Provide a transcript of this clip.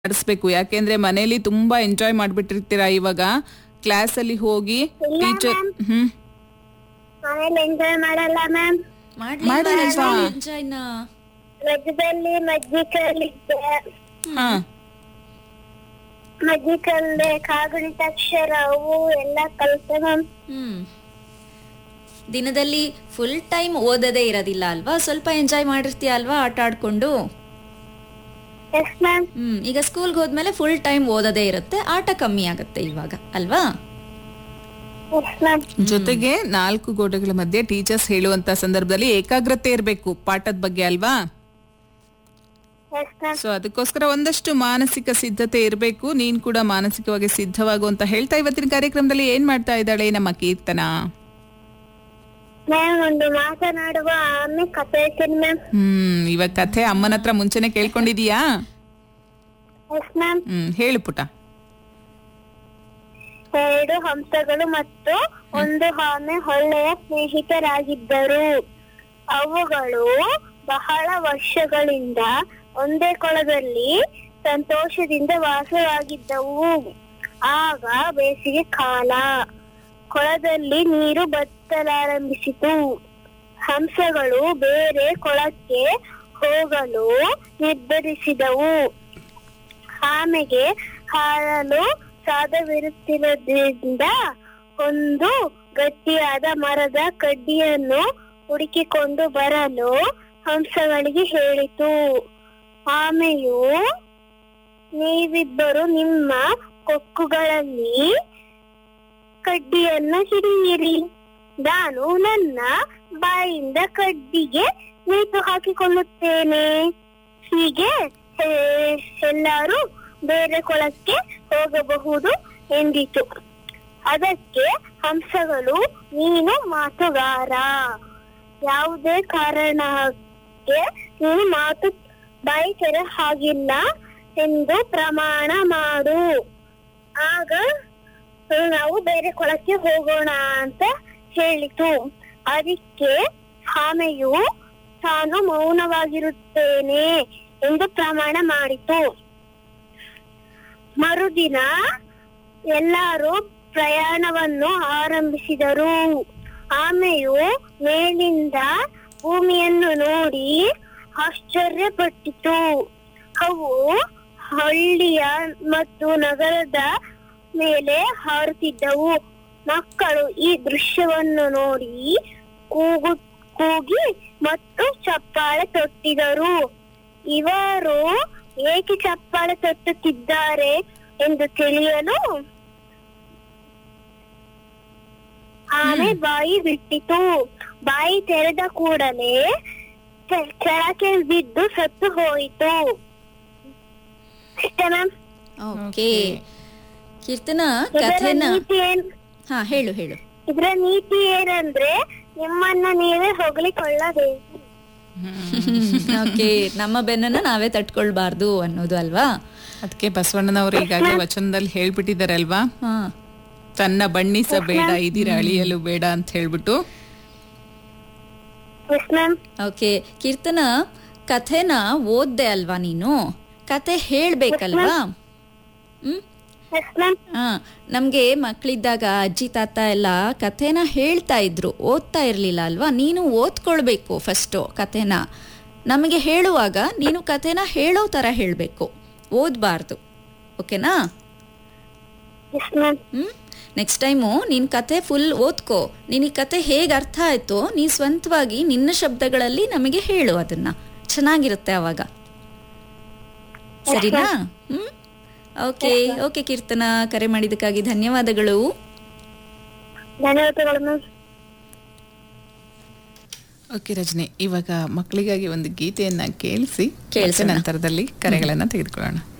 ನಡೆಸ್ಬೇಕು ಯಾಕೆಂದ್ರೆ ಮನೇಲಿ ತುಂಬಾ ಎಂಜಾಯ್ ಮಾಡ್ಬಿಟ್ಟಿರ್ತೀರಾ ಇವಾಗ ಕ್ಲಾಸ್ ಅಲ್ಲಿ ಹೋಗಿ ಟೀಚರ್ ಹ್ಮ್ ಮನೇಲಿ ಎಂಜಾಯ್ ಮಾಡಲ್ಲ ಮ್ಯಾಮ್ ಮಾಡಲ್ವಾ? ಎಂಜಾಯ್ನ ಮಧ್ಯದಲ್ಲಿ ಮಜ್ಜಿ ಕಲಿತೆ ಹಾ ಮಜ್ಜಿ ಕಲ್ದೆ ಕಾಗುಣಿತಾಕ್ಷರ ಅವು ಎಲ್ಲ ಕಲಿತೆ ಮ್ಯಾಮ್ ಹ್ಮ್ ದಿನದಲ್ಲಿ ಫುಲ್ ಟೈಮ್ ಓದದೇ ಇರೋದಿಲ್ಲ ಅಲ್ವಾ ಸ್ವಲ್ಪ ಎಂಜಾಯ್ ಮಾಡಿರ್ತೀಯ ಅಲ್ವಾ ಆಟ ಆಡ್ಕೊಂಡು ಎಸ್ ಮ್ಯಾಮ್ ಹ್ಮ್ ಈಗ ಸ್ಕೂಲ್ಗೆ ಹೋದ್ಮೇಲೆ ಫುಲ್ ಟೈಮ್ ಓದದೇ ಇರುತ್ತೆ ಆಟ ಕಮ್ಮಿ ಆಗುತ್ತೆ ಇವಾಗ ಅಲ್ವಾ ಎಸ್ ಮ್ಯಾಮ್ ಜೊತೆಗೆ ನಾಲ್ಕು ಗೋಡೆಗಳ ಮಧ್ಯೆ ಟೀಚರ್ಸ್ ಹೇಳುವಂತ ಸಂದರ್ಭದಲ್ಲಿ ಏಕಾಗ್ರತೆ ಇರಬೇಕು ಪಾಠದ ಬಗ್ಗೆ ಅಲ್ವಾ ಎಸ್ ಮ್ಯಾಮ್ ಸೊ ಅದಕ್ಕೋಸ್ಕರ ಒಂದಷ್ಟು ಮಾನಸಿಕ ಸಿದ್ಧತೆ ಇರಬೇಕು ನೀನ್ ಕೂಡ ಮಾನಸಿಕವಾಗಿ ಸಿದ್ಧವಾಗು ಅಂತ ಹೇಳ್ತಾ ಇವತ್ತಿನ ಕಾರ್ಯಕ್ರಮದಲ್ಲಿ ಏನ್ ಮಾಡ್ತಾ ಇದ್ದಾಳೆ ನಮ್ಮ ಕೀರ್ತನ ಮ್ಯಾಮ್ ಒಂದು ಮಾತನಾಡುವ ಆಮೆ ಕಥೆ ಹೇಳ್ತೀನಿ ಮ್ಯಾಮ್ ಹ್ಮ್ ಇವಾಗ ಕಥೆ ಅಮ್ಮನ ಹತ್ರ ಮುಂಚೆನೆ ಕೇಳ್ಕೊಂಡಿದೀಯಾ ಎಸ್ ಮ್ಯಾಮ್ ಹ್ಮ್ ಹೇಳು ಪುಟ ಎರಡು ಹಂಸಗಳು ಮತ್ತು ಒಂದು ಆಮೆ ಒಳ್ಳೆಯ ಸ್ನೇಹಿತರಾಗಿದ್ದರು ಅವುಗಳು ಬಹಳ ವರ್ಷಗಳಿಂದ ಒಂದೇ ಕೊಳದಲ್ಲಿ ಸಂತೋಷದಿಂದ ವಾಸವಾಗಿದ್ದವು ಆಗ ಬೇಸಿಗೆ ಕಾಲ ಕೊಳದಲ್ಲಿ ನೀರು ಬತ್ತಲಾರಂಭಿಸಿತು ಹಂಸಗಳು ಬೇರೆ ಕೊಳಕ್ಕೆ ಹೋಗಲು ನಿರ್ಧರಿಸಿದವು ಆಮೆಗೆ ಹಾರಲು ಸಾಧ್ಯವಿರುತ್ತಿರೋದ್ರಿಂದ ಒಂದು ಗಟ್ಟಿಯಾದ ಮರದ ಕಡ್ಡಿಯನ್ನು ಹುಡುಕಿಕೊಂಡು ಬರಲು ಹಂಸಗಳಿಗೆ ಹೇಳಿತು ಆಮೆಯು ನೀವಿಬ್ಬರು ನಿಮ್ಮ ಕೊಕ್ಕುಗಳಲ್ಲಿ ಕಡ್ಡಿಯನ್ನು ಹಿಡಿಯಿರಿ ನಾನು ನನ್ನ ಬಾಯಿಂದ ಕಡ್ಡಿಗೆ ನೇತು ಹಾಕಿಕೊಳ್ಳುತ್ತೇನೆ ಹೀಗೆ ಎ- ಎಲ್ಲರೂ ಬೇರೆ ಕೊಳಕ್ಕೆ ಹೋಗಬಹುದು ಎಂದಿತು ಅದಕ್ಕೆ ಹಂಸಗಳು ನೀನು ಮಾತುಗಾರ ಯಾವುದೇ ಕಾರಣಕ್ಕೆ ನೀನು ಮಾತು ಬಾಯಿ ತೆರ ಹಾಗಿಲ್ಲ ಎಂದು ಪ್ರಮಾಣ ಮಾಡು ಆಗ ನಾವು ಬೇರೆ ಕೊಳಕ್ಕೆ ಹೋಗೋಣ ಅಂತ ಹೇಳಿತು ಅದಕ್ಕೆ ಆಮೆಯು ತಾನು ಮೌನವಾಗಿರುತ್ತೇನೆ ಎಂದು ಪ್ರಮಾಣ ಮಾಡಿತು ಮರುದಿನ ಎಲ್ಲರೂ ಪ್ರಯಾಣವನ್ನು ಆರಂಭಿಸಿದರು ಆಮೆಯು ಮೇಲಿಂದ ಭೂಮಿಯನ್ನು ನೋಡಿ ಆಶ್ಚರ್ಯಪಟ್ಟಿತು ಅವು ಹಳ್ಳಿಯ ಮತ್ತು ನಗರದ ಮೇಲೆ ಹಾರುತ್ತಿದ್ದವು ಮಕ್ಕಳು ಈ ದೃಶ್ಯವನ್ನು ನೋಡಿ ಕೂಗು ಕೂಗಿ ಮತ್ತು ಚಪ್ಪಾಳೆ ತೊಟ್ಟಿದರು ಇವರು ಏಕೆ ಚಪ್ಪಾಳೆ ತಟ್ಟುತ್ತಿದ್ದಾರೆ ಎಂದು ತಿಳಿಯಲು ಆಮೆ ಬಾಯಿ ಬಿಟ್ಟಿತು ಬಾಯಿ ತೆರೆದ ಕೂಡಲೇ ಕೆ- ಕೆಳಕ್ಕೆ ಬಿದ್ದು ಸತ್ತು ಹೋಯಿತು ಅಷ್ಟೇ ಮ್ಯಾಮ್ ಓಕೆ ಕೀರ್ತನ ಇದರ ಕಥೆನ ನೀತಿ ಏನ್ ಹಾ ಹೇಳು ಹೇಳು ಇದರ ನೀತಿ ಏನಂದ್ರೆ ನಿಮ್ಮನ್ನ ನೀವೇ ಹೊಗಳಿಕೊಳ್ಳಬೇಕು ಓಕೆ ನಮ್ಮ ಬೆನ್ನನ್ನ ನಾವೇ ತಟ್ಕೊಳ್ಬಾರ್ದು ಅನ್ನೋದು ಅಲ್ವಾ ಅದಕ್ಕೆ ಬಸವಣ್ಣನವರು ಈಗಾಗಲೇ ವಚನದಲ್ಲಿ ಹೇಳ್ಬಿಟ್ಟಿದ್ದಾರೆ ಅಲ್ವಾ ಹಾ ತನ್ನ ಬಣ್ಣಿಸಬೇಡ ಇದಿರ ಅಳಿಯಲು ಬೇಡ ಅಂತ ಹೇಳ್ಬಿಟ್ಟು ಎಸ್ ಮ್ಯಾಮ್ ಓಕೆ ಕೀರ್ತನ ಕಥೆನ ಓದ್ದೆ ಅಲ್ವಾ ನೀನು ಕತೆ ಹೇಳ್ಬೇಕಲ್ವಾ ಹ್ಮ್ ಎಸ್ ಮ್ಯಾಮ್ ಹಾ ನಮ್ಗೆ ಮಕ್ಳಿದ್ದಾಗ ಅಜ್ಜಿ ತಾತ ಎಲ್ಲ ಕಥೆನ ಹೇಳ್ತಾ ಇದ್ರು ಓದ್ತಾ ಇರ್ಲಿಲ್ಲ ಅಲ್ವಾ ನೀನು ಓದ್ಕೊಳ್ಬೇಕು ಫಸ್ಟು ಕಥೆನ ನಮಗೆ ಹೇಳುವಾಗ ನೀನು ಕಥೆನ ಹೇಳೋ ತರ ಹೇಳ್ಬೇಕು ಓದ್ಬಾರ್ದು ಓಕೆನಾ yes ma'am hmm next time ನಿನ್ ಕತೆ ಫುಲ್ ಓದ್ಕೋ ನಿನಗೆ ಕತೆ ಹೇಗೆ ಅರ್ಥ ಆಯ್ತೋ ನೀ ಸ್ವಂತವಾಗಿ ನಿನ್ನ ಶಬ್ದಗಳಲ್ಲಿ ನಮಗೆ ಹೇಳು ಅದನ್ನ ಚೆನ್ನಾಗಿರುತ್ತೆ ಅವಾಗ ಸರಿನಾ ಹ್ಮ್ ಓಕೆ ಓಕೆ ಕೀರ್ತನ ಕರೆ ಮಾಡಿದ್ದಕ್ಕಾಗಿ ಧನ್ಯವಾದಗಳು ಧನ್ಯವಾದಗಳು ಮ್ಯಾಮ್ ಓಕೆ ರಜನಿ ಇವಾಗ ಮಕ್ಕಳಿಗಾಗಿ ಒಂದು ಗೀತೆಯನ್ನ ಕೇಳಿಸಿ ಕೇಳ್ಸೋಣ. ನಂತರದಲ್ಲಿ ಕರೆಗಳನ್ನ ತೆಗೆದುಕೊಳ್ಳೋಣ